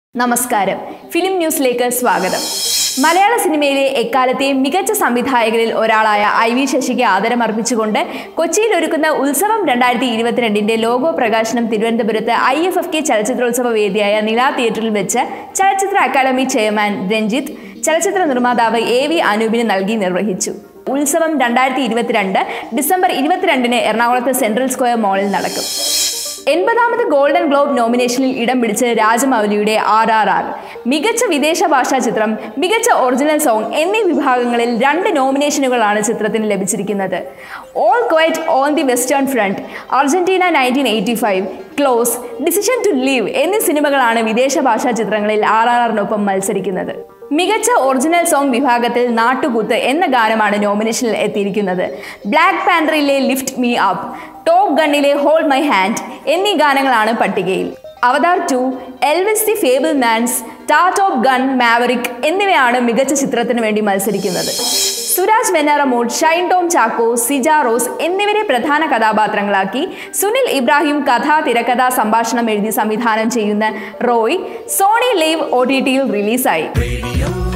നമസ്കാരം ഫിലിം ന്യൂസിലേക്ക് സ്വാഗതം മലയാള സിനിമയിലെ എക്കാലത്തെയും മികച്ച സംവിധായകരിൽ ഒരാളായ ഐ വി ശശിക്ക് ആദരമർപ്പിച്ചുകൊണ്ട് കൊച്ചിയിൽ ഒരുക്കുന്ന ഉത്സവം രണ്ടായിരത്തി ഇരുപത്തിരണ്ടിന്റെ ലോഗോ പ്രകാശനം തിരുവനന്തപുരത്ത് ഐ എഫ് എഫ് കെ ചലച്ചിത്രോത്സവ വേദിയായ നില തിയേറ്ററിൽ വെച്ച് ചലച്ചിത്ര അക്കാദമി ചെയർമാൻ രഞ്ജിത്ത് ചലച്ചിത്ര നിർമ്മാതാവ് എ വി അനൂപിന് നൽകി നിർവഹിച്ചു ഉത്സവം രണ്ടായിരത്തി ഇരുപത്തിരണ്ട് ഡിസംബർ ഇരുപത്തിരണ്ടിന് എറണാകുളത്ത് സെൻട്രൽ സ്ക്വയർ മാളിൽ നടക്കും എൺപതാമത് ഗോൾഡൻ ഗ്ലോബ് നോമിനേഷനിൽ ഇടം പിടിച്ച് രാജമൗലിയുടെ ആർ ആർ ആർ മികച്ച വിദേശ ഭാഷാ ചിത്രം മികച്ച ഒറിജിനൽ സോങ് എന്നീ വിഭാഗങ്ങളിൽ രണ്ട് നോമിനേഷനുകളാണ് ചിത്രത്തിന് ലഭിച്ചിരിക്കുന്നത് all quiet on the western front Argentina nineteen eighty five close decision to leave എന്നീ സിനിമകളാണ് വിദേശ ഭാഷാ ചിത്രങ്ങളിൽ ആർ ആർ ആറിനൊപ്പം മത്സരിക്കുന്നത് മികച്ച ഒറിജിനൽ സോങ് വിഭാഗത്തിൽ നാട്ടുകൂത്ത് എന്ന ഗാനമാണ് നോമിനേഷനിൽ എത്തിയിരിക്കുന്നത് ബ്ലാക്ക് പാൻഡറിലെ ലിഫ്റ്റ് മീ അപ്പ് ടോപ്പ് ഗണ്ണിലെ ഹോൾഡ് മൈ ഹാൻഡ് എന്നീ ഗാനങ്ങളാണ് പട്ടികയിൽ Avatar two Elvis the Fabelmans ടാ ടോപ്പ് ഗൺ മാവറിക് എന്നിവയാണ് മികച്ച ചിത്രത്തിന് വേണ്ടി മത്സരിക്കുന്നത് സുരാജ് വെനാറമോഡ് ഷൈൻ ടോം ചാക്കോ സിജ റോസ് എന്നിവരെ പ്രധാന കഥാപാത്രങ്ങളാക്കി സുനിൽ ഇബ്രാഹിം കഥ തിരക്കഥ സംഭാഷണം എഴുതി സംവിധാനം ചെയ്യുന്ന Roy Sony LIV O T ടിയിൽ റിലീസായി Radio